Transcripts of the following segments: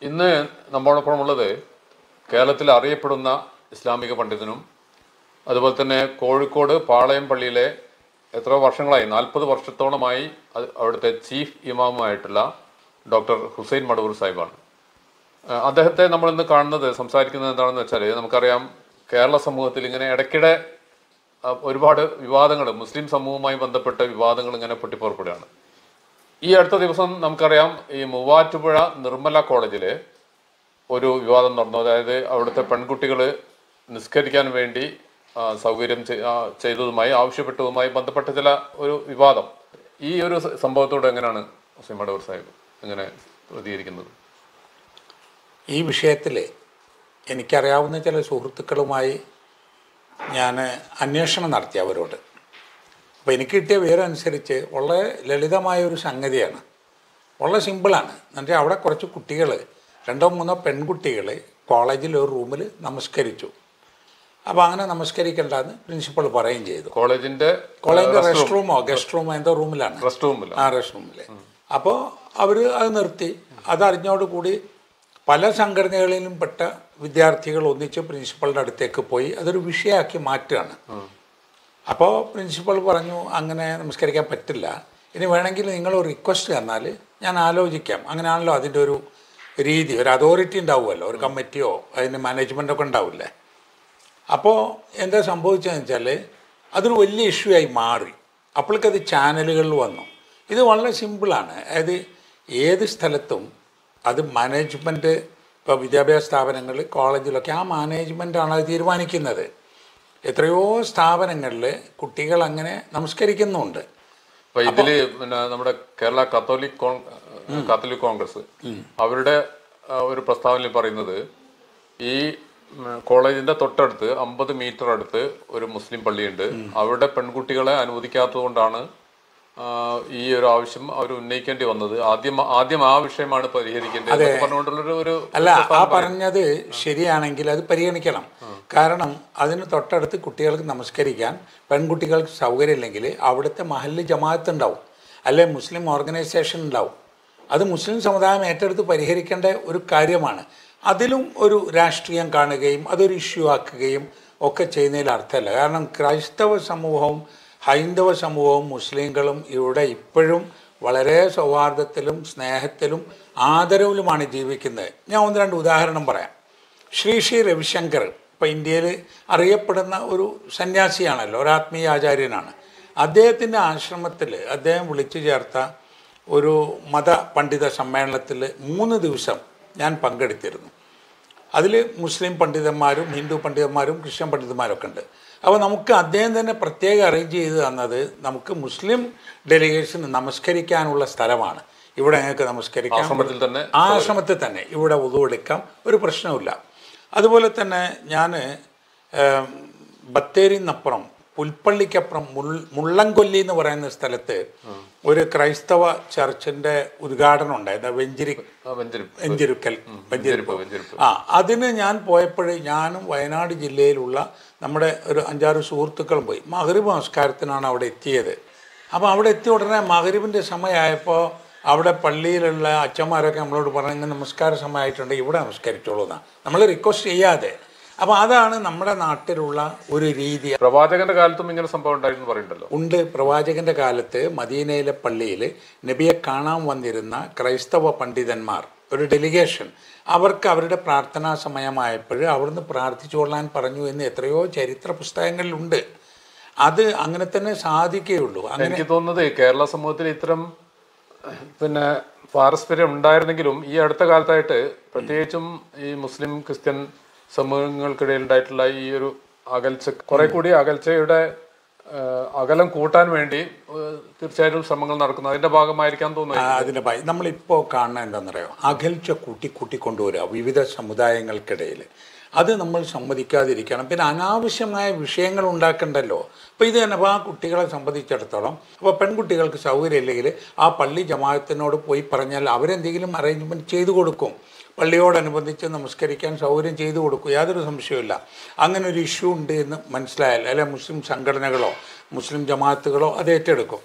ഇന്ന് നമ്മോടൊപ്പമുള്ളത് കേരളത്തിൽ അറിയപ്പെടുന്ന ഇസ്ലാമിക പണ്ഡിതനും അതുപോലെ തന്നെ കോഴിക്കോട് പാളയം പള്ളിയിലെ എത്രയോ വർഷങ്ങളായി നാൽപ്പത് വർഷത്തോളമായി അത് അവിടുത്തെ ചീഫ് ഇമാമുമായിട്ടുള്ള ഡോക്ടർ ഹുസൈൻ മടവൂർ സാഹിബാണ് ആ, അദ്ദേഹത്തെ നമ്മൾ ഇന്ന് കാണുന്നത് സംസാരിക്കുന്നത് എന്താണെന്ന് വെച്ചാൽ നമുക്കറിയാം കേരള സമൂഹത്തിൽ ഇങ്ങനെ ഇടയ്ക്കിടെ ആ, ഒരുപാട് വിവാദങ്ങൾ മുസ്ലിം സമൂഹവുമായി ബന്ധപ്പെട്ട വിവാദങ്ങൾ ഇങ്ങനെ പൊട്ടിപ്പുറപ്പെടുകയാണ് ഈ അടുത്ത ദിവസം നമുക്കറിയാം ഈ മൂവാറ്റുപുഴ നിർമ്മല കോളേജിൽ ഒരു വിവാദം നടന്നു അതായത് അവിടുത്തെ പെൺകുട്ടികൾ നിസ്കരിക്കാൻ വേണ്ടി ആ, സൗകര്യം ചെയ്- ആ, ചെയ്തതുമായി ആവശ്യപ്പെട്ടതുമായി ബന്ധപ്പെട്ട ചില ഒരു വിവാദം ഈ ഒരു സ- സംഭവത്തോട് എങ്ങനെയാണ് ഹുസൈൻ മടവൂർ സാഹിബ് എങ്ങനെ പ്രതികരിക്കുന്നത് ഈ വിഷയത്തിൽ എനിക്കറിയാവുന്ന ചില സുഹൃത്തുക്കളുമായി ഞാൻ അന്വേഷണം നടത്തി അവരോട് അപ്പോൾ എനിക്ക് കിട്ടിയ വിവരം അനുസരിച്ച് വളരെ ലളിതമായ ഒരു സംഗതിയാണ് വളരെ സിമ്പിളാണ് എന്നുവെച്ചാൽ അവിടെ കുറച്ച് കുട്ടികൾ രണ്ടോ മൂന്നോ പെൺകുട്ടികൾ കോളേജിൽ ഒരു റൂമിൽ നമസ്കരിച്ചു അപ്പോൾ അങ്ങനെ നമസ്കരിക്കേണ്ടെന്ന് പ്രിൻസിപ്പൾ പറയുകയും ചെയ്തു കോളേജിന്റെ കോളേജിൻ്റെ റെസ്റ്റ് റൂമോ ഗസ്റ്റ് റൂമോ എന്തോ റൂമിലാണ് റെസ്റ്റ് റൂമിൽ ആ റെസ്റ്റ് റൂമിൽ അപ്പോൾ അവർ അത് നിർത്തി അതറിഞ്ഞോടുകൂടി പല സംഘടനകളിലും പെട്ട വിദ്യാർത്ഥികൾ ഒന്നിച്ച് പ്രിൻസിപ്പളുടെ അടുത്തേക്ക് പോയി അതൊരു വിഷയമാക്കി മാറ്റുകയാണ് അപ്പോൾ പ്രിൻസിപ്പൾ പറഞ്ഞു അങ്ങനെ നമസ്കരിക്കാൻ പറ്റില്ല ഇനി വേണമെങ്കിൽ നിങ്ങൾ ഒരു റിക്വസ്റ്റ് തന്നാൽ ഞാൻ ആലോചിക്കാം അങ്ങനെയാണല്ലോ അതിൻ്റെ ഒരു രീതി ഒരു അതോറിറ്റി ഉണ്ടാവുമല്ലോ ഒരു കമ്മിറ്റിയോ അതിന് മാനേജ്മെൻറ്റൊക്കെ ഉണ്ടാവില്ലേ അപ്പോൾ എന്താ സംഭവിച്ചതെന്ന് വെച്ചാൽ അതൊരു വലിയ ഇഷ്യൂ ആയി മാറി അപ്പോഴേക്കത് ചാനലുകളിൽ വന്നു ഇത് വളരെ സിമ്പിളാണ് അതായത് ഏത് സ്ഥലത്തും അത് മാനേജ്മെൻറ്റ് ഇപ്പോൾ വിദ്യാഭ്യാസ സ്ഥാപനങ്ങൾ കോളേജിലൊക്കെ ആ മാനേജ്മെൻറ്റാണ് അത് തീരുമാനിക്കുന്നത് എത്രയോ സ്ഥാപനങ്ങളിൽ കുട്ടികൾ അങ്ങനെ നമസ്കരിക്കുന്നുണ്ട് അപ്പൊ ഇതില് പിന്നെ നമ്മുടെ കേരള കത്തോലിക് കോൺ- കാത്തലിക് കോൺഗ്രസ് അവരുടെ ആ, ഒരു പ്രസ്താവനയിൽ പറയുന്നത് ഈ ഉം, കോളേജിന്റെ തൊട്ടടുത്ത് അമ്പത് മീറ്റർ അടുത്ത് ഒരു മുസ്ലിം പള്ളിയുണ്ട് അവിടെ പെൺകുട്ടികളെ അനുവദിക്കാത്തതുകൊണ്ടാണ് ആ, ഈ ഒരു ആവശ്യം അവർ ഉന്നയിക്കേണ്ടി വന്നത് ആദ്യം ആദ്യം ആ വിഷയമാണ് പരിഹരിക്കേണ്ടത് എന്നൊക്കെ പറഞ്ഞുകൊണ്ടുള്ളൊരു ഒരു അല്ല ആ പറഞ്ഞത് ശരിയാണെങ്കിൽ അത് പരിഗണിക്കണം കാരണം അതിന് തൊട്ടടുത്ത് കുട്ടികൾക്ക് നമസ്കരിക്കാൻ പെൺകുട്ടികൾക്ക് സൗകര്യമില്ലെങ്കിൽ അവിടുത്തെ മഹല്ല് ജമാഅത്ത് ഉണ്ടാവും അല്ലെ മുസ്ലിം ഓർഗനൈസേഷൻ ഉണ്ടാവും അത് മുസ്ലിം സമുദായം ഏറ്റെടുത്ത് പരിഹരിക്കേണ്ട ഒരു കാര്യമാണ് അതിലും ഒരു രാഷ്ട്രീയം കാണുകയും അതൊരു ഇഷ്യൂ ആക്കുകയും ഒക്കെ ചെയ്യുന്നതിൽ അർത്ഥമല്ല കാരണം ക്രൈസ്തവ സമൂഹവും ഹൈന്ദവ സമൂഹവും മുസ്ലിങ്ങളും ഇവിടെ ഇപ്പോഴും വളരെ സൗഹാർദ്ദത്തിലും സ്നേഹത്തിലും ആദരവിലുമാണ് ജീവിക്കുന്നത് ഞാൻ ഒന്ന് രണ്ട് ഉദാഹരണം പറയാം ശ്രീ ശ്രീ രവിശങ്കർ ഇപ്പോൾ ഇന്ത്യയിൽ അറിയപ്പെടുന്ന ഒരു സന്യാസിയാണല്ലോ ഒരു ആത്മീയ ആചാര്യനാണ് അദ്ദേഹത്തിൻ്റെ ആശ്രമത്തിൽ അദ്ദേഹം വിളിച്ചു ചേർത്ത ഒരു മത പണ്ഡിത സമ്മേളനത്തിൽ മൂന്ന് ദിവസം ഞാൻ പങ്കെടുത്തിരുന്നു അതിൽ മുസ്ലിം പണ്ഡിതന്മാരും ഹിന്ദു പണ്ഡിതന്മാരും ക്രിസ്ത്യൻ പണ്ഡിതന്മാരൊക്കെ ഉണ്ട് അപ്പോൾ നമുക്ക് അദ്ദേഹം തന്നെ പ്രത്യേകം അറേഞ്ച് ചെയ്ത് തന്നത് നമുക്ക് മുസ്ലിം ഡെലിഗേഷന് നമസ്കരിക്കാനുള്ള സ്ഥലമാണ് ഇവിടെ ഞങ്ങൾക്ക് നമസ്കരിക്കാം ആശ്രമത്തിൽ തന്നെ ആ ആശ്രമത്തിൽ തന്നെ ഇവിടെ ഉതുവെടുക്കാം ഒരു പ്രശ്നവുമില്ല അതുപോലെ തന്നെ ഞാൻ ബത്തേരിന്നപ്പുറം പുൽപ്പള്ളിക്കപ്പുറം മുൾ മുള്ളംകൊല്ലി എന്ന് പറയുന്ന സ്ഥലത്ത് ഒരു ക്രൈസ്തവ ചർച്ചിൻ്റെ ഉദ്ഘാടനം ഉണ്ടായിരുന്നു വെഞ്ചിരി ആ, വെഞ്ചരിപ്പ് വെഞ്ചിരുക്കൽ വെഞ്ചിരിപ്പ് വെഞ്ചരിപ്പ് ആ അതിന് ഞാൻ പോയപ്പോഴേ ഞാനും വയനാട് ജില്ലയിലുള്ള നമ്മുടെ ഒരു അഞ്ചാറ് സുഹൃത്തുക്കളും പോയി മകരീബ് നമസ്കാരത്തിനാണ് അവിടെ എത്തിയത് അപ്പോൾ അവിടെ എത്തിയ ഉടനെ മകരീബിൻ്റെ സമയമായപ്പോൾ അവിടെ പള്ളിയിലുള്ള അച്ഛന്മാരൊക്കെ നമ്മളോട് പറഞ്ഞു "ഇന്ന് നമസ്കാര സമയമായിട്ടുണ്ട് ഇവിടെ നമസ്കരിച്ചോളൂ എന്നാണ് നമ്മൾ റിക്വസ്റ്റ് ചെയ്യാതെ അപ്പോൾ അതാണ് നമ്മുടെ നാട്ടിലുള്ള ഒരു രീതി പ്രവാചകന്റെ കാലത്തും ഇങ്ങനെ സംഭവം ഉണ്ടായിരുന്നു പറയുന്നുണ്ടല്ലോ ഉണ്ട് പ്രവാചകന്റെ കാലത്ത് മദീനയിലെ പള്ളിയിൽ നബിയെ കാണാൻ വന്നിരുന്ന ക്രൈസ്തവ പണ്ഡിതന്മാർ ഒരു ഡെലിഗേഷൻ അവർക്ക് അവരുടെ പ്രാർത്ഥനാ സമയമായപ്പോൾ അവിടുന്ന് പ്രാർത്ഥിച്ചു കൊള്ളാൻ പറഞ്ഞു എന്ന് എത്രയോ ചരിത്ര പുസ്തകങ്ങളിലുണ്ട് അത് അങ്ങനെ തന്നെ സാധിക്കുകയുള്ളൂ അങ്ങനെ എനിക്ക് തോന്നുന്നത് കേരള സമൂഹത്തിൽ ഇത്തരം പിന്നെ പാരസ്പര്യം ഉണ്ടായിരുന്നെങ്കിലും ഈ അടുത്ത കാലത്തായിട്ട് പ്രത്യേകിച്ചും ഈ മുസ്ലിം ക്രിസ്ത്യൻ സമൂഹങ്ങൾക്കിടയിൽ ഉണ്ടായിട്ടുള്ള ഈ ഒരു അകൽച്ച കുറെ കൂടി അകൽച്ചയുടെ ആ, അകലം കൂട്ടാൻ വേണ്ടി ആ, തീർച്ചയായിട്ടും ശ്രമങ്ങൾ നടക്കുന്നു അതിന്റെ ഭാഗമായിരിക്കാൻ തോന്നുന്നു അതിൻ്റെ ഭയ നമ്മളിപ്പോൾ കാണുന്നത് എന്താണെന്നറിയോ അകൽച്ച കൂട്ടി കൂട്ടി കൊണ്ടുവരിക വിവിധ സമുദായങ്ങൾക്കിടയിൽ അത് നമ്മൾ സമ്മതിക്കാതിരിക്കണം പിന്നെ അനാവശ്യമായ വിഷയങ്ങൾ ഉണ്ടാക്കണ്ടല്ലോ അപ്പോൾ ഇത് തന്നെ അപ്പോൾ ആ കുട്ടികളെ സംബന്ധിച്ചിടത്തോളം അപ്പോൾ പെൺകുട്ടികൾക്ക് സൗകര്യമില്ലെങ്കിൽ ആ പള്ളി ജമാഅത്തിനോട് പോയി പറഞ്ഞാൽ അവരെന്തെങ്കിലും അറേഞ്ച്മെൻറ്റ് ചെയ്തു കൊടുക്കും പള്ളിയോടനുബന്ധിച്ച് നമസ്കരിക്കാൻ സൗകര്യം ചെയ്തു കൊടുക്കും യാതൊരു സംശയവുമില്ല അങ്ങനെ ഒരു ഇഷ്യൂ ഉണ്ട് എന്ന് മനസ്സിലായാൽ അല്ലെ മുസ്ലിം സംഘടനകളോ മുസ്ലിം ജമാഅത്തുകളോ അത് ഏറ്റെടുക്കും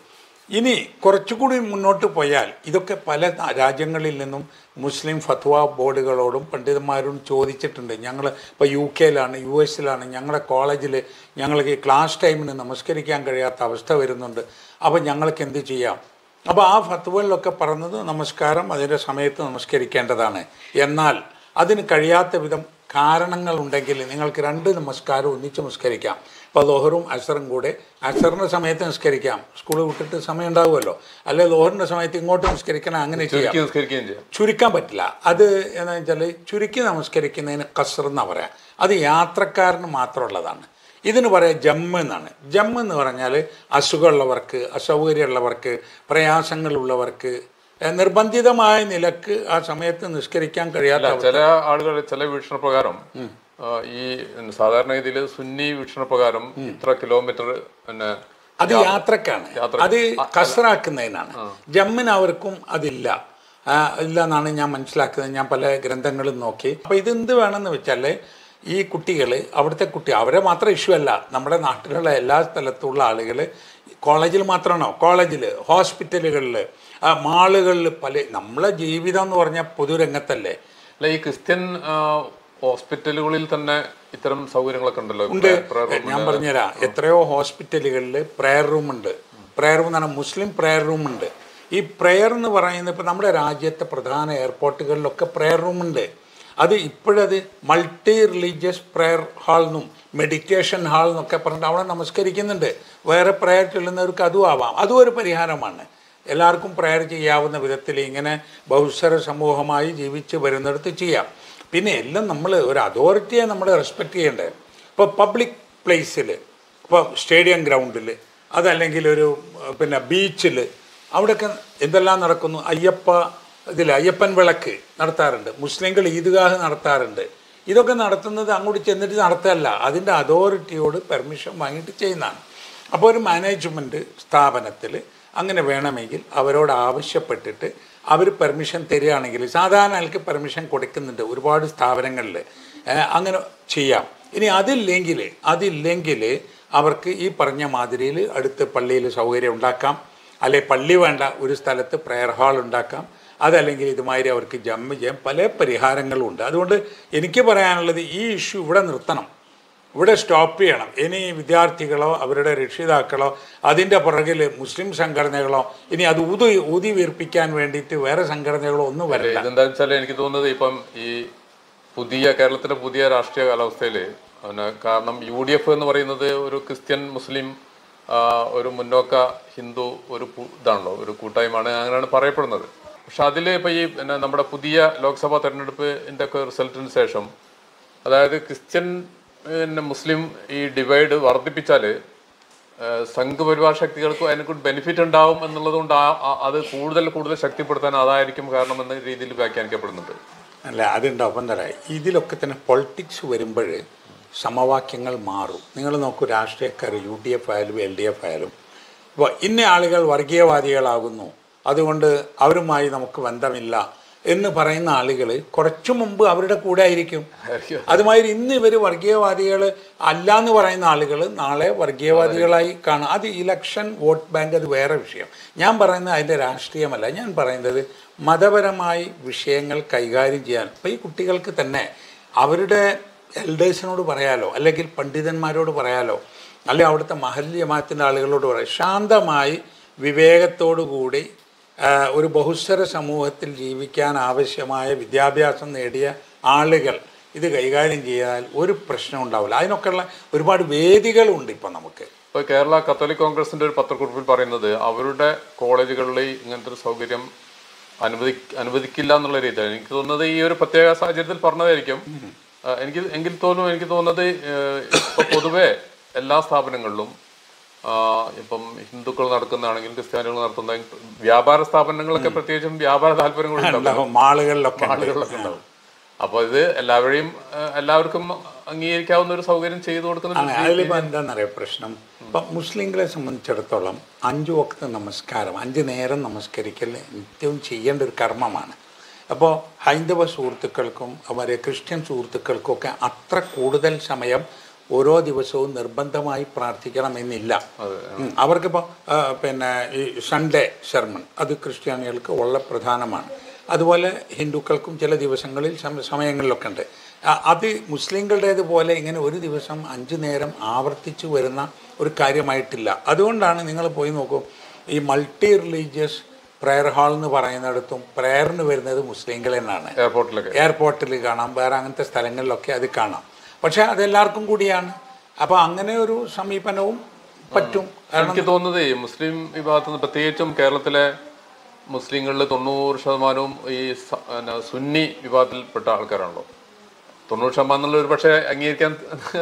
ഇനി കുറച്ചുകൂടി മുന്നോട്ട് പോയാൽ ഇതൊക്കെ പല ന- രാജ്യങ്ങളിൽ നിന്നും മുസ്ലിം ഫത്വ ബോർഡുകളോടും പണ്ഡിതന്മാരോടും ചോദിച്ചിട്ടുണ്ട് ഞങ്ങൾ ഇപ്പോൾ യു കെയിലാണ് യു എസിലാണ് ഞങ്ങളുടെ കോളേജിൽ ഞങ്ങൾക്ക് ഈ ക്ലാസ് ടൈമിന് നമസ്കരിക്കാൻ കഴിയാത്ത അവസ്ഥ വരുന്നുണ്ട് അപ്പോൾ ഞങ്ങൾക്ക് എന്ത് ചെയ്യാം അപ്പോൾ ആ ഫത്വകളിലൊക്കെ പറഞ്ഞത് നമസ്കാരം അതിൻ്റെ സമയത്ത് നമസ്കരിക്കേണ്ടതാണ് എന്നാൽ അതിന് കഴിയാത്ത വിധം കാരണങ്ങളുണ്ടെങ്കിൽ നിങ്ങൾക്ക് രണ്ട് നമസ്കാരം ഒന്നിച്ച് നമസ്കരിക്കാം ഇപ്പോൾ ലോഹറും അസറും കൂടെ അസറിൻ്റെ സമയത്ത് നിസ്കരിക്കാം സ്കൂൾ വിട്ടിട്ട് സമയം ഉണ്ടാവുമല്ലോ അല്ലെ ലോഹറിൻ്റെ സമയത്ത് ഇങ്ങോട്ട് നിസ്കരിക്കണം അങ്ങനെ ചെയ്യാം ചുരുക്കി നിസ്കരിക്കുകയും ചെയ്യാം ചുരുക്കാൻ പറ്റില്ല അത് എന്താ വെച്ചാൽ ചുരുക്കി നമസ്കരിക്കുന്നതിന് കസർ എന്നാ പറയാം അത് യാത്രക്കാരന് മാത്രമുള്ളതാണ് ഇതിന് പറയാം ജമ്മ് എന്നാണ് ജമ്മ് എന്ന് പറഞ്ഞാൽ അസുഖമുള്ളവർക്ക് അസൗകര്യമുള്ളവർക്ക് പ്രയാസങ്ങളുള്ളവർക്ക് ഏഹ് നിർബന്ധിതമായ നിലക്ക് ആ സമയത്ത് നിസ്കരിക്കാൻ കഴിയാത്ത അല്ല ചില ആളുകൾ ചില വീക്ഷണപ്രകാരം ആ, ഈ സാധാരണഗതിയിൽ സുന്നി വീക്ഷണപ്രകാരം ഇത്ര കിലോമീറ്റർ പിന്നെ അത് യാത്രക്കാണ് യാത്ര- അത് കസറാക്കുന്നതിനാണ് ജമ്മിന് അവർക്കും അതില്ല ആ, ഇല്ല എന്നാണ് ഞാൻ മനസ്സിലാക്കുന്നത് ഞാൻ പല ഗ്രന്ഥങ്ങളും നോക്കി അപ്പോൾ ഇതെന്ത് വേണമെന്ന് വെച്ചാൽ ഈ കുട്ടികൾ അവിടുത്തെ കുട്ടി അവരെ മാത്രം ഇഷ്യൂ അല്ല നമ്മുടെ നാട്ടിലുള്ള എല്ലാ സ്ഥലത്തുള്ള ആളുകൾ കോളേജിൽ മാത്രമാണോ കോളേജിൽ ഹോസ്പിറ്റലുകളിൽ മാളുകളിൽ പല നമ്മളെ ജീവിതം എന്ന് പറഞ്ഞാൽ പൊതുരംഗത്തല്ലേ അല്ല ഈ ക്രിസ്ത്യൻ ആ, ഹോസ്പിറ്റലുകളിൽ തന്നെ ഇത്തരം സൗകര്യങ്ങളൊക്കെ ഉണ്ടല്ലോ ഉണ്ട് prayer room ഞാൻ പറഞ്ഞുതരാം എത്രയോ ഹോസ്പിറ്റലുകളിൽ പ്രെയർ റൂം ഉണ്ട് പ്രെയർ റൂം എന്ന് പറഞ്ഞാൽ മുസ്ലിം പ്രെയർ റൂം ഉണ്ട് ഈ പ്രെയർ എന്ന് പറയുന്നത് ഇപ്പോൾ നമ്മുടെ രാജ്യത്തെ പ്രധാന എയർപോർട്ടുകളിലൊക്കെ പ്രെയർ റൂം ഉണ്ട് അത് ഇപ്പോഴത് മൾട്ടി റിലീജിയസ് പ്രെയർ ഹാൾ എന്നും മെഡിറ്റേഷൻ ഹാൾ എന്നൊക്കെ പറഞ്ഞിട്ട് അവിടെ നമസ്കരിക്കുന്നുണ്ട് വേറെ പ്രെയർ ചൊല്ലുന്നവർക്ക് അതും ആവാം അതും ഒരു പരിഹാരമാണ് എല്ലാവർക്കും പ്രെയർ ചെയ്യാവുന്ന വിധത്തിൽ ഇങ്ങനെ ബഹുസ്വര സമൂഹമായി ജീവിച്ച് വരുന്നിടത്ത് ചെയ്യാം പിന്നെ എല്ലാം നമ്മൾ ഒരു അതോറിറ്റിയെ നമ്മൾ റെസ്പെക്റ്റ് ചെയ്യേണ്ടത് ഇപ്പോൾ പബ്ലിക് പ്ലേസിൽ ഇപ്പോൾ സ്റ്റേഡിയം ഗ്രൗണ്ടിൽ അതല്ലെങ്കിൽ ഒരു ഏഹ്, പിന്നെ ബീച്ചിൽ അവിടെയൊക്കെ എന്തെല്ലാം നടക്കുന്നു അയ്യപ്പ ഇതിൽ അയ്യപ്പൻ വിളക്ക് നടത്താറുണ്ട് മുസ്ലിങ്ങൾ ഈദ്ഗാഹ് നടത്താറുണ്ട് ഇതൊക്കെ നടത്തുന്നത് അങ്ങോട്ട് ചെന്നിട്ട് നടത്തല്ല അതിൻ്റെ അതോറിറ്റിയോട് പെർമിഷൻ വാങ്ങിയിട്ട് ചെയ്യുന്നതാണ് അപ്പോൾ ഒരു മാനേജ്മെൻറ്റ് സ്ഥാപനത്തിൽ അങ്ങനെ വേണമെങ്കിൽ അവരോട് ആവശ്യപ്പെട്ടിട്ട് അവർ പെർമിഷൻ തരികയാണെങ്കിൽ സാധാരണ ആൾക്ക് പെർമിഷൻ കൊടുക്കുന്നുണ്ട് ഒരുപാട് സ്ഥാപനങ്ങളിൽ ഏഹ്, അങ്ങനെ ചെയ്യാം ഇനി അതില്ലെങ്കിൽ അതില്ലെങ്കിൽ അവർക്ക് ഈ പറഞ്ഞ മാതിരിയിൽ അടുത്ത് പള്ളിയിൽ സൗകര്യം ഉണ്ടാക്കാം അല്ലെ പള്ളി വേണ്ട ഒരു സ്ഥലത്ത് പ്രെയർ ഹാൾ ഉണ്ടാക്കാം അതല്ലെങ്കിൽ ഇതുമാതിരി അവർക്ക് ജമ്മ് ചെയ്യാൻ പല പരിഹാരങ്ങളും ഉണ്ട് അതുകൊണ്ട് എനിക്ക് പറയാനുള്ളത് ഈ ഇഷ്യൂ ഇവിടെ നിർത്തണം ഇവിടെ സ്റ്റോപ്പ് ചെയ്യണം ഇനി വിദ്യാർത്ഥികളോ അവരുടെ രക്ഷിതാക്കളോ അതിൻ്റെ പുറകിൽ മുസ്ലിം സംഘടനകളോ ഇനി അത് ഊതി ഊതി വീർപ്പിക്കാൻ വേണ്ടിയിട്ട് വേറെ സംഘടനകളോ ഒന്നും വരില്ല ഇതെന്താ വെച്ചാൽ എനിക്ക് തോന്നുന്നത് ഇപ്പം ഈ പുതിയ കേരളത്തിലെ പുതിയ രാഷ്ട്രീയ കാലാവസ്ഥയിൽ പിന്നെ കാരണം യു ഡി എഫ് എന്ന് പറയുന്നത് ഒരു ക്രിസ്ത്യൻ മുസ്ലിം ആ, ഒരു മുന്നോക്ക ഹിന്ദു ഒരു കു- ഇതാണല്ലോ ഒരു കൂട്ടായ്മയാണ് അങ്ങനെയാണ് പറയപ്പെടുന്നത് പക്ഷെ അതിൽ ഇപ്പം ഈ പിന്നെ നമ്മുടെ പുതിയ ലോക്സഭാ തെരഞ്ഞെടുപ്പിൻ്റെ ഒക്കെ റിസൾട്ടിന് ശേഷം അതായത് ക്രിസ്ത്യൻ പിന്നെ മുസ്ലിം ഈ ഡിവൈഡ് വർദ്ധിപ്പിച്ചാൽ സംഘപരിവാർ ശക്തികൾക്ക് അതിനെക്കൊണ്ട് ബെനിഫിറ്റ് ഉണ്ടാവും എന്നുള്ളത് കൊണ്ട് ആ ആ- അത് കൂടുതൽ കൂടുതൽ ശക്തിപ്പെടുത്താൻ അതായിരിക്കും കാരണം എന്ന രീതിയിൽ വ്യാഖ്യാനിക്കപ്പെടുന്നുണ്ട് അല്ല അതുണ്ടാവും അപ്പം തരാം ഇതിലൊക്കെ തന്നെ പൊളിറ്റിക്സ് വരുമ്പോൾ സമവാക്യങ്ങൾ മാറും നിങ്ങൾ നോക്കൂ രാഷ്ട്രീയക്കാർ യു ഡി എഫ് ആയാലും എൽ ഡി എഫ് ആയാലും ഇപ്പോൾ ഇന്ന ആളുകൾ വർഗീയവാദികളാകുന്നു അതുകൊണ്ട് അവരുമായി നമുക്ക് ബന്ധമില്ല എന്ന് പറയുന്ന ആളുകൾ കുറച്ചു മുമ്പ് അവരുടെ കൂടെ ആയിരിക്കും അതുമാതിരി ഇന്ന് ഇവർ വർഗീയവാദികൾ അല്ല എന്ന് പറയുന്ന ആളുകൾ നാളെ വർഗീയവാദികളായി കാണും അത് ഇലക്ഷൻ വോട്ട് ബാങ്ക് അത് വേറെ വിഷയം ഞാൻ പറയുന്നത് അതിൻ്റെ രാഷ്ട്രീയമല്ല ഞാൻ പറയുന്നത് മതപരമായി വിഷയങ്ങൾ കൈകാര്യം ചെയ്യാൻ ഇപ്പോൾ ഈ കുട്ടികൾക്ക് തന്നെ അവരുടെ എൽഡേഴ്സിനോട് പറയാലോ അല്ലെങ്കിൽ പണ്ഡിതന്മാരോട് പറയാലോ അല്ലെങ്കിൽ അവിടുത്തെ മഹല്ല് ജമാഅത്തിൻ്റെ ആളുകളോട് പറയാം ശാന്തമായി വിവേകത്തോടു കൂടി ആ, ഒരു ബഹുസ്വര സമൂഹത്തിൽ ജീവിക്കാൻ ആവശ്യമായ വിദ്യാഭ്യാസം നേടിയ ആളുകൾ ഇത് കൈകാര്യം ചെയ്താൽ ഒരു പ്രശ്നം ഉണ്ടാവില്ല അതിനൊക്കെയുള്ള ഒരുപാട് വേദികളുണ്ട് ഇപ്പം നമുക്ക് ഇപ്പോൾ കേരള കത്തോലിക് കോൺഗ്രസിന്റെ ഒരു പത്രക്കുറിപ്പിൽ പറയുന്നത് അവരുടെ കോളേജുകളിൽ ഇങ്ങനത്തെ ഒരു സൗകര്യം അനുവദി അനുവദിക്കില്ല എന്നുള്ള രീതിയാണ് എനിക്ക് തോന്നുന്നത് ഈ ഒരു പ്രത്യേക സാഹചര്യത്തിൽ പറഞ്ഞതായിരിക്കും ആ, എനിക്ക് എങ്കിൽ തോന്നുന്നു എനിക്ക് തോന്നുന്നത് ഏഹ്, ഇപ്പൊ പൊതുവെ എല്ലാ സ്ഥാപനങ്ങളിലും ആ, ഇപ്പം ഹിന്ദുക്കൾ നടക്കുന്നതാണെങ്കിലും ക്രിസ്ത്യാനികൾ നടത്തുന്ന വ്യാപാര സ്ഥാപനങ്ങളൊക്കെ പ്രത്യേകിച്ചും വ്യാപാര താല്പര്യങ്ങളുണ്ടാവും ഉണ്ടാവും മാളുകളിലൊക്കെ ഉണ്ട്. ആളുകളിലൊക്കെ ഉണ്ടാവും അപ്പോൾ ഇത് എല്ലാവരെയും ഏഹ്, എല്ലാവർക്കും അംഗീകരിക്കാവുന്ന ഒരു സൗകര്യം ചെയ്തു കൊടുക്കുന്ന ആണ് അതിലിപ്പോൾ എന്താണെന്നറിയാം പ്രശ്നം ഇപ്പം മുസ്ലിങ്ങളെ സംബന്ധിച്ചിടത്തോളം അഞ്ചു വക്ത നമസ്കാരം അഞ്ച് നേരം നമസ്കരിക്കൽ നിത്യവും ചെയ്യേണ്ട ഒരു കർമ്മമാണ് അപ്പോൾ ഹൈന്ദവ സുഹൃത്തുക്കൾക്കും അവരെ ക്രിസ്ത്യൻ സുഹൃത്തുക്കൾക്കും ഒക്കെ അത്ര കൂടുതൽ സമയം ഓരോ ദിവസവും നിർബന്ധമായി പ്രാർത്ഥിക്കണമെന്നില്ല ഉം. അവർക്കിപ്പോൾ ആ, പിന്നെ ഈ സൺഡേ ശർമൺ അത് ക്രിസ്ത്യാനികൾക്ക് വളരെ പ്രധാനമാണ് അതുപോലെ ഹിന്ദുക്കൾക്കും ചില ദിവസങ്ങളിൽ സമ- സമയങ്ങളിലൊക്കെ ഉണ്ട് ആ, അത് മുസ്ലിങ്ങളുടേതുപോലെ ഇങ്ങനെ ഒരു ദിവസം അഞ്ചു നേരം ആവർത്തിച്ചു വരുന്ന ഒരു കാര്യമായിട്ടില്ല അതുകൊണ്ടാണ് നിങ്ങൾ പോയി നോക്കൂ ഈ മൾട്ടി റിലീജിയസ് പ്രെയർ ഹാൾ എന്ന് പറയുന്നിടത്തും പ്രെയറിന് വരുന്നത് മുസ്ലിങ്ങൾ തന്നെയാണ് എയർപോർട്ടിലൊക്കെ എയർപോർട്ടിൽ കാണാം വേറെ അങ്ങനത്തെ സ്ഥലങ്ങളിലൊക്കെ അത് കാണാം പക്ഷേ അതെല്ലാവർക്കും കൂടിയാണ് അപ്പോൾ അങ്ങനെ ഒരു സമീപനവും പറ്റും കാരണം എനിക്ക് തോന്നുന്നത് ഈ മുസ്ലിം വിഭാഗത്തിൽ നിന്ന് പ്രത്യേകിച്ചും കേരളത്തിലെ മുസ്ലിങ്ങളിൽ തൊണ്ണൂറ് ശതമാനവും ഈ സ- പിന്നെ സുന്നി വിഭാഗത്തിൽപ്പെട്ട ആൾക്കാരാണല്ലോ തൊണ്ണൂറ് ശതമാനം എന്നുള്ള ഒരു പക്ഷേ അംഗീകരിക്കാൻ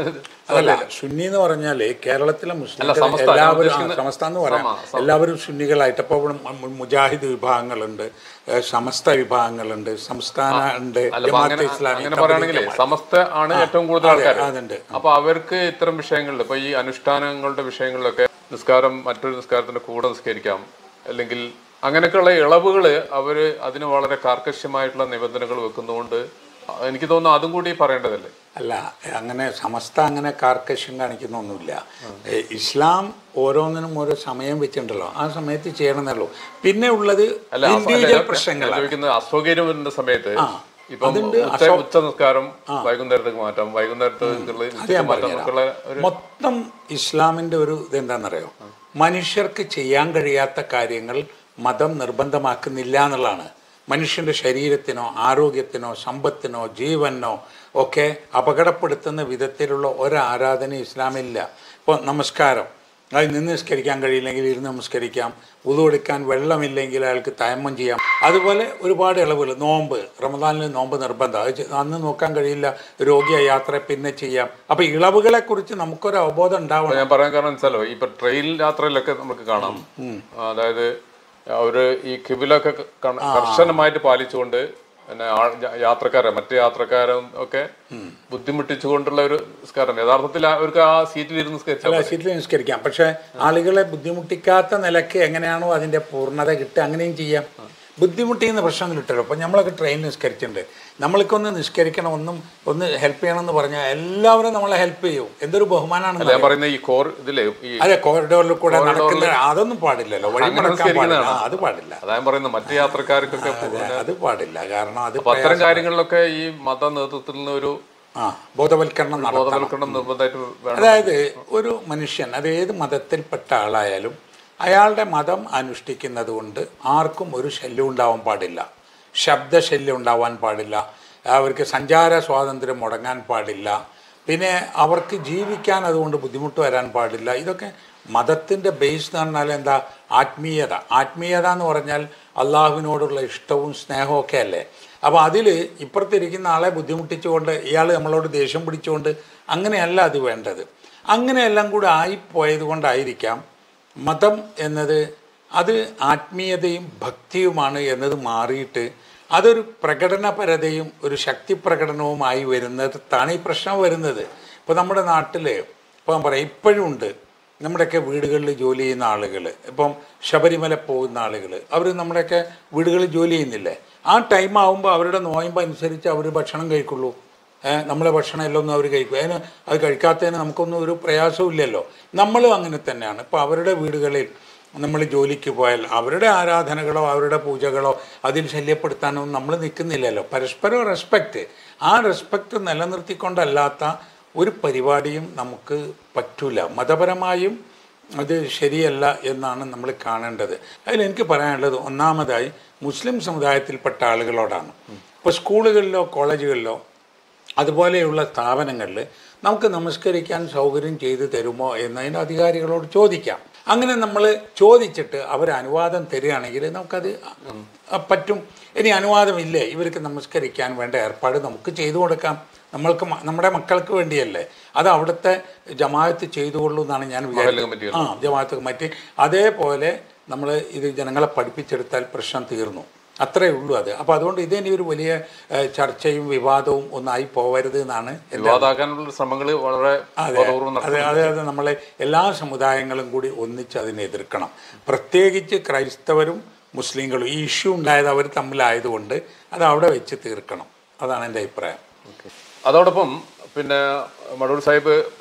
അതല്ല സുന്നി എന്ന് പറഞ്ഞാൽ കേരളത്തിലെ മുസ്ലിം സമസ്ത, ഞാൻ എല്ലാവരും ആ, ഉദ്ദേശിക്കുന്നത് സമസ്ത എന്ന് പറയാം സമ- എല്ലാവരും സുന്നികളായിട്ട് അപ്പോൾ ഇവിടെ മു- മുജാഹിദ് വിഭാഗങ്ങളുണ്ട് ഏഹ് സമസ്ത വിഭാഗങ്ങളുണ്ട് സംസ്ഥാന ഉണ്ട് അല്ല അപ്പൊ അങ്ങനെ ജമാഅത്തെ ഇസ്ലാമി അങ്ങനെ പറയുകയാണെങ്കിൽ സമസ്ത ആണ് ഏറ്റവും കൂടുതൽ ആൾക്കാർ അതുണ്ട് അപ്പൊ അവർക്ക് ഇത്തരം വിഷയങ്ങളിൽ ഇപ്പൊ ഈ അനുഷ്ഠാനങ്ങളുടെ വിഷയങ്ങളിലൊക്കെ നിസ്കാരം മറ്റൊരു നിസ്കാരത്തിന്റെ കൂടെ നിസ്കരിക്കാം അല്ലെങ്കിൽ അങ്ങനെയൊക്കെയുള്ള ഇളവുകൾ അവര് അതിന് വളരെ കാർക്കശ്യമായിട്ടുള്ള നിബന്ധനകൾ വെക്കുന്നതുകൊണ്ട് എനിക്ക് തോന്നുന്നു അതും കൂടി പറയേണ്ടതല്ലേ അല്ല അങ്ങനെ സമസ്ത അങ്ങനെ കാർക്കശ്യം കാണിക്കുന്നൊന്നുമില്ല ഏ, ഇസ്ലാം ഓരോന്നിനും ഓരോ സമയം വെച്ചിട്ടുണ്ടല്ലോ ആ സമയത്ത് ചെയ്യണമെന്നുള്ളൂ പിന്നെ ഉള്ളത് അല്ല അപ്പൊ- അല്ല, ഇൻഡിവിജ്വൽ ഞാൻ പ്രശ്നങ്ങളാണ് ചോദിക്കുന്നത് അസൗകര്യം വരുന്ന സമയത്ത് ഇപ്പം അതുണ്ട്. ഉച്ച ഉച്ച നിസ്കാരം വൈകുന്നേരത്തേക്ക് മാറ്റാം വൈകുന്നേരത്തേക്കുള്ള നിശ്ചിത മാറ്റാം നമുക്കുള്ള ഒരു മൊത്തം ഇസ്ലാമിൻ്റെ ഒരു ഇതെന്താണെന്നറിയോ മനുഷ്യർക്ക് ചെയ്യാൻ കഴിയാത്ത കാര്യങ്ങൾ മതം നിർബന്ധമാക്കുന്നില്ല എന്നുള്ളതാണ് മനുഷ്യൻ്റെ ശരീരത്തിനോ ആരോഗ്യത്തിനോ സമ്പത്തിനോ ജീവനോ ഒക്കെ അപകടപ്പെടുത്തുന്ന വിധത്തിലുള്ള ഒരാരാധന ഇസ്ലാമില്ല ഇപ്പോൾ നമസ്കാരം അത് നിന്ന് നിസ്കരിക്കാൻ കഴിയില്ലെങ്കിൽ ഇരുന്ന് നമസ്കരിക്കാം ഉതു എടുക്കാൻ വെള്ളമില്ലെങ്കിൽ അയാൾക്ക് തയമ്മം ചെയ്യാം അതുപോലെ ഒരുപാട് ഇളവുകൾ നോമ്പ് റമദാനിൽ നോമ്പ് നിർബന്ധം അത് ചെ- അന്ന് നോക്കാൻ കഴിയില്ല രോഗിയ യാത്ര പിന്നെ ചെയ്യാം അപ്പോൾ ഇളവുകളെ കുറിച്ച് നമുക്കൊരു അവബോധം ഉണ്ടാവണം ഞാൻ പറയാൻ കാരണം വെച്ചാലോ ഇപ്പൊ ട്രെയിൻ യാത്രയിലൊക്കെ നമുക്ക് കാണാം അതായത് അവര് ഈ കിബിലൊക്കെ കണ- കർശനമായിട്ട് പാലിച്ചുകൊണ്ട് പിന്നെ ആൾ- യാ- യാത്രക്കാരെ മറ്റു യാത്രക്കാരും ഒക്കെ ബുദ്ധിമുട്ടിച്ചുകൊണ്ടുള്ള ഒരു നിസ്കാരം യഥാർത്ഥത്തിൽ ആ- അവർക്ക് ആ സീറ്റിലിരുന്ന് നിസ്കരിച്ചാൽ അല്ല സീറ്റിൽ നിസ്കരിക്കാം പക്ഷേ ആളുകളെ ബുദ്ധിമുട്ടിക്കാത്ത നിലയ്ക്ക് എങ്ങനെയാണോ അതിൻ്റെ പൂർണ്ണത കിട്ടുക അങ്ങനെയും ചെയ്യാം ബുദ്ധിമുട്ടിയുന്ന പ്രശ്നമൊന്നും കിട്ടല്ലോ അപ്പോൾ നമ്മളൊക്കെ ട്രെയിൻ നിസ്കരിച്ചിട്ടുണ്ട് നമ്മൾക്കൊന്ന് നിസ്കരിക്കണം ഒന്നും ഒന്ന് ഹെൽപ്പ് ചെയ്യണമെന്ന് പറഞ്ഞാൽ എല്ലാവരും നമ്മളെ ഹെൽപ്പ് ചെയ്യും എന്തൊരു ബഹുമാനമാണെന്ന് ഞാൻ പറയുന്ന ഈ കോർ ഇതിലെ ഈ അതെ കോറിഡോറിൽ കൂടെ നടക്കുന്ന അതൊന്നും പാടില്ലല്ലോ വഴി അങ്ങനെ മുടക്കാൻ പാടില്ല നിസ്കരിക്കുന്നതാണ്. ആ, അത് പാടില്ല അതാ ഞാൻ പറയുന്നത് മറ്റു യാത്രക്കാർക്കൊക്കെ അതെ, അത് പാടില്ല കാരണം അത് അപ്പൊ അത്തരം കാര്യങ്ങളിലൊക്കെ ഈ മത നേതൃത്വത്തിൽ നിന്ന് ഒരു ആ ബോധവൽക്കരണം നടത്തണം ബോധവൽക്കരണം നിർബന്ധമായിട്ട് വേണം അതായത് ഒരു മനുഷ്യൻ അത് ഏത് മതത്തിൽപ്പെട്ട ആളായാലും അയാളുടെ മതം അനുഷ്ഠിക്കുന്നത് കൊണ്ട് ആർക്കും ഒരു ശല്യം ഉണ്ടാവാൻ പാടില്ല ശബ്ദശല്യം ഉണ്ടാവാൻ പാടില്ല അവർക്ക് സഞ്ചാര സ്വാതന്ത്ര്യം മുടങ്ങാൻ പാടില്ല പിന്നെ അവർക്ക് ജീവിക്കാൻ അതുകൊണ്ട് ബുദ്ധിമുട്ട് വരാൻ പാടില്ല ഇതൊക്കെ മതത്തിൻ്റെ ബേസ് എന്ന് പറഞ്ഞാൽ എന്താ ആത്മീയത ആത്മീയത എന്ന് പറഞ്ഞാൽ അള്ളാഹുവിനോടുള്ള ഇഷ്ടവും സ്നേഹവും ഒക്കെ അല്ലേ അപ്പോൾ അതിൽ ഇപ്പുറത്തിരിക്കുന്ന ആളെ ബുദ്ധിമുട്ടിച്ചുകൊണ്ട് ഇയാൾ നമ്മളോട് ദേഷ്യം പിടിച്ചുകൊണ്ട് അങ്ങനെയല്ല അത് വേണ്ടത് അങ്ങനെയെല്ലാം കൂടെ ആയിപ്പോയത് കൊണ്ടായിരിക്കാം മതം എന്നത് അത് ആത്മീയതയും ഭക്തിയുമാണ് എന്നത് മാറിയിട്ട് അതൊരു പ്രകടനപരതയും ഒരു ശക്തി പ്രകടനവുമായി വരുന്നിടത്താണ് ഈ പ്രശ്നം വരുന്നത് ഇപ്പോൾ നമ്മുടെ നാട്ടിൽ ഇപ്പോൾ ഞാൻ പറയാം ഇപ്പോഴും ഉണ്ട് നമ്മുടെയൊക്കെ വീടുകളിൽ ജോലി ചെയ്യുന്ന ആളുകൾ ഇപ്പം ശബരിമല പോകുന്ന ആളുകൾ അവർ നമ്മുടെയൊക്കെ വീടുകളിൽ ജോലി ചെയ്യുന്നില്ലേ ആ ടൈം ആകുമ്പോൾ അവരുടെ നോയമ്പ് അനുസരിച്ച് അവർ ഭക്ഷണം കഴിക്കുള്ളൂ ഏഹ് നമ്മളെ ഭക്ഷണം എല്ലാം ഒന്നും അവർ കഴിക്കും അതിന് അത് കഴിക്കാത്തതിന് നമുക്കൊന്നും ഒരു പ്രയാസവും ഇല്ലല്ലോ നമ്മളും അങ്ങനെ തന്നെയാണ് ഇപ്പോൾ അവരുടെ വീടുകളിൽ നമ്മൾ ജോലിക്ക് പോയാൽ അവരുടെ ആരാധനകളോ അവരുടെ പൂജകളോ അതിൽ ശല്യപ്പെടുത്താനൊന്നും നമ്മൾ നിൽക്കുന്നില്ലല്ലോ പരസ്പരം റെസ്പെക്റ്റ് ആ റെസ്പെക്റ്റ് നിലനിർത്തിക്കൊണ്ടല്ലാത്ത ഒരു പരിപാടിയും നമുക്ക് പറ്റൂല മതപരമായും അത് ശരിയല്ല എന്നാണ് നമ്മൾ കാണേണ്ടത് അതിൽ എനിക്ക് പറയാനുള്ളത് ഒന്നാമതായി മുസ്ലിം സമുദായത്തിൽപ്പെട്ട ആളുകളോടാണ് ഇപ്പോൾ സ്കൂളുകളിലോ കോളേജുകളിലോ അതുപോലെയുള്ള സ്ഥാപനങ്ങളിൽ നമുക്ക് നമസ്കരിക്കാൻ സൗകര്യം ചെയ്തു തരുമോ എന്നതിൻ്റെ അധികാരികളോട് ചോദിക്കാം അങ്ങനെ നമ്മൾ ചോദിച്ചിട്ട് അവർ അനുവാദം തരികയാണെങ്കിൽ നമുക്കത് അ- പറ്റും ഇനി അനുവാദമില്ലേ ഇവർക്ക് നമസ്കരിക്കാൻ വേണ്ട ഏർപ്പാട് നമുക്ക് ചെയ്തു കൊടുക്കാം നമ്മൾക്ക് മ- നമ്മുടെ മക്കൾക്ക് വേണ്ടിയല്ലേ അത് അവിടുത്തെ ജമാഅത്ത് ചെയ്തുകൊള്ളൂ എന്നാണ് ഞാൻ വിചാരിക്കുന്നത് കമ്മിറ്റികൾ. ആ ജമാഅത്ത് കമ്മിറ്റി അതേപോലെ നമ്മൾ ഇത് ജനങ്ങളെ പഠിപ്പിച്ചെടുത്താൽ പ്രശ്നം തീർന്നു അത്രയേ ഉള്ളൂ അത് അപ്പോൾ അതുകൊണ്ട് ഇതിനി ഒരു വലിയ ഏഹ്, ചർച്ചയും വിവാദവും ഒന്നായി പോവരുത് എന്നാണ് എൻ്റെ വിവാദാക്കാനുള്ള ശ്രമങ്ങൾ വളരെ ബോധപൂർവ്വം നടത്തുന്നു. അതെ അതെ അതെ നമ്മളെ എല്ലാ സമുദായങ്ങളും കൂടി ഒന്നിച്ച് അതിനെ എതിർക്കണം പ്രത്യേകിച്ച് ക്രൈസ്തവരും മുസ്ലിങ്ങളും ഈ ഇഷ്യൂ ഉണ്ടായത് അവർ തമ്മിലായതുകൊണ്ട് അത് അവിടെ വെച്ച് തീർക്കണം അതാണ് എൻ്റെ അഭിപ്രായം അതോടൊപ്പം പിന്നെ മടൂർ സാഹിബ്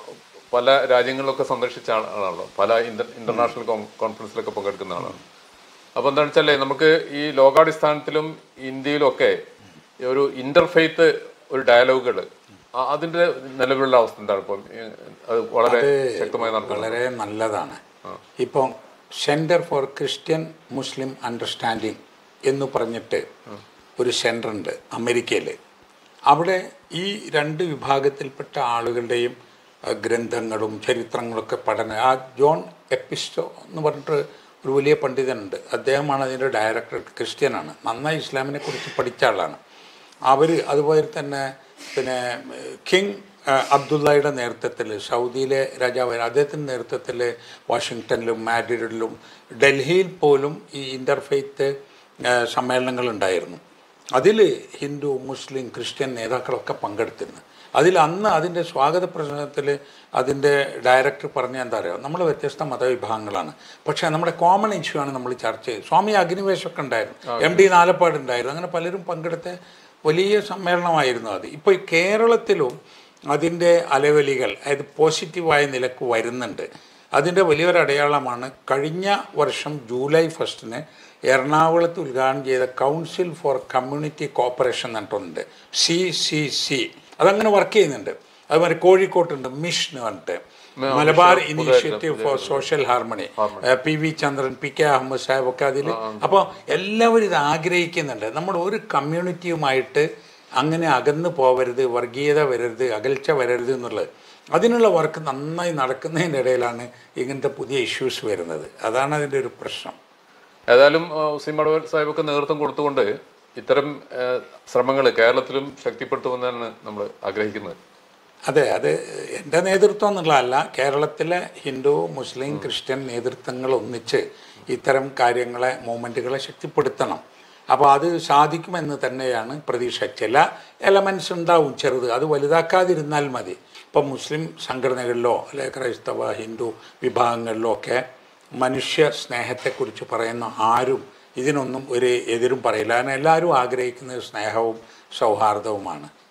പല രാജ്യങ്ങളിലൊക്കെ സന്ദർശിച്ച ആൾ- ആളാണല്ലോ പല ഇന്റർ ഇന്റർനാഷണൽ കോൺ- കോൺഫറൻസിലൊക്കെ പങ്കെടുക്കുന്ന ആളാണ് അപ്പോൾ എന്താണെന്ന് വെച്ചാലേ നമുക്ക് ഈ ലോകാടിസ്ഥാനത്തിലും ഇന്ത്യയിലും ഒക്കെ ഈ ഒരു ഇന്റർഫെയ്ത്ത് ഒരു ഡയലോഗുകൾ അതിന്റെ നിലവിലുള്ള അവസ്ഥ എന്താണ് ഇപ്പം ഈ, അത് വളരെ ശക്തമായി നടക്കുന്നത് വളരെ നല്ലതാണ് ഇപ്പം centre for Christian Muslim understanding എന്ന് പറഞ്ഞിട്ട് ഒരു സെൻറ്റർ ഉണ്ട് അമേരിക്കയിൽ അവിടെ ഈ രണ്ട് വിഭാഗത്തിൽപ്പെട്ട ആളുകളുടെയും അഹ്, ഗ്രന്ഥങ്ങളും ചരിത്രങ്ങളൊക്കെ പഠനം ആ ജോൺ എപ്പിസ്റ്റോ എന്ന് പറഞ്ഞിട്ട് ഒരു വലിയ പണ്ഡിതനുണ്ട് അദ്ദേഹമാണ് അതിൻ്റെ ഡയറക്ടർ ക്രിസ്ത്യനാണ് നന്നായി ഇസ്ലാമിനെ കുറിച്ച് പഠിച്ച ആളാണ് അവർ അതുപോലെ തന്നെ പിന്നെ കിങ് അഹ് അബ്ദുള്ളയുടെ നേതൃത്വത്തിൽ സൗദിയിലെ രാജാവ് അദ്ദേഹത്തിൻ്റെ നേതൃത്വത്തിൽ വാഷിങ്ടണിലും മാഡ്രിഡിലും ഡൽഹിയിൽ പോലും ഈ ഇൻ്റർഫെയ്ത്ത് സമ്മേളനങ്ങൾ ഉണ്ടായിരുന്നു അതിൽ ഹിന്ദു മുസ്ലിം ക്രിസ്ത്യൻ നേതാക്കളൊക്കെ പങ്കെടുത്തിരുന്നു അതിൽ അന്ന് അതിൻ്റെ സ്വാഗത പ്രസംഗത്തിൽ അതിൻ്റെ ഡയറക്ടർ പറഞ്ഞ എന്താ പറയുക നമ്മൾ വ്യത്യസ്ത മതവിഭാഗങ്ങളാണ് പക്ഷേ നമ്മുടെ കോമൺ ഇഷ്യൂ ആണ് നമ്മൾ ചർച്ച ചെയ്തത് സ്വാമി അഗ്നിവേശമൊക്കെ ഉണ്ടായിരുന്നു എം ഡി നാലപ്പാട് ഉണ്ടായിരുന്നു അങ്ങനെ പലരും പങ്കെടുത്ത വലിയ സമ്മേളനമായിരുന്നു അത് ഇപ്പോൾ ഈ കേരളത്തിലും അതിൻ്റെ അലവലികൾ അതായത് പോസിറ്റീവായ നിലക്ക് വരുന്നുണ്ട് അതിൻ്റെ വലിയൊരു അടയാളമാണ് കഴിഞ്ഞ വർഷം ജൂലൈ ഫസ്റ്റിന് എറണാകുളത്ത് ഉദ്ഘാടനം ചെയ്ത കൗൺസിൽ ഫോർ കമ്മ്യൂണിറ്റി കോപ്പറേഷൻ എന്നിട്ടുണ്ട് സി സി സി അതങ്ങനെ വർക്ക് ചെയ്യുന്നുണ്ട് അതുമാതിരി കോഴിക്കോട്ടുണ്ട് മിഷൻ പറഞ്ഞിട്ട് Malabar initiative for social harmony P V Chandran P K Ahmed Sahib ഒക്കെ അതിൽ അപ്പോൾ എല്ലാവരും ഇത് ആഗ്രഹിക്കുന്നുണ്ട് നമ്മൾ ഒരു കമ്മ്യൂണിറ്റിയുമായിട്ട് അങ്ങനെ അകന്നു പോവരുത് വർഗീയത വരരുത് അകൽച്ച വരരുത് എന്നുള്ളത് അതിനുള്ള വർക്ക് നന്നായി നടക്കുന്നതിൻ്റെ ഇടയിലാണ് ഇങ്ങനത്തെ പുതിയ ഇഷ്യൂസ് വരുന്നത് അതാണ് അതിൻ്റെ ഒരു പ്രശ്നം ഏതായാലും ഉസീം അടവൽ സാഹിബൊക്കെ നേതൃത്വം കൊടുത്തുകൊണ്ട് ഇത്തരം ശ്രമങ്ങൾ കേരളത്തിലും ശക്തിപ്പെടുത്തുമെന്നാണ് നമ്മൾ ആഗ്രഹിക്കുന്നത് അതെ അത് എൻ്റെ നേതൃത്വം എന്നുള്ളതല്ല കേരളത്തിലെ ഹിന്ദു മുസ്ലിം ക്രിസ്ത്യൻ നേതൃത്വങ്ങൾ ഒന്നിച്ച് ഇത്തരം കാര്യങ്ങളെ മൂവ്മെൻറ്റുകളെ ശക്തിപ്പെടുത്തണം അപ്പോൾ അത് സാധിക്കുമെന്ന് തന്നെയാണ് പ്രതീക്ഷ ചില എലമെൻറ്റ്സ് ഉണ്ടാവും ചെറുത് അത് വലുതാക്കാതിരുന്നാൽ മതി ഇപ്പം മുസ്ലിം സംഘടനകളിലോ അല്ലെ ക്രൈസ്തവ ഹിന്ദു വിഭാഗങ്ങളിലോ ഒക്കെ മനുഷ്യ സ്നേഹത്തെക്കുറിച്ച് പറയുന്ന ആരും ഇതിനൊന്നും ഒരു എതിരും പറയില്ല കാരണം എല്ലാവരും ആഗ്രഹിക്കുന്നത് സ്നേഹവും സൗഹാർദ്ദവുമാണ്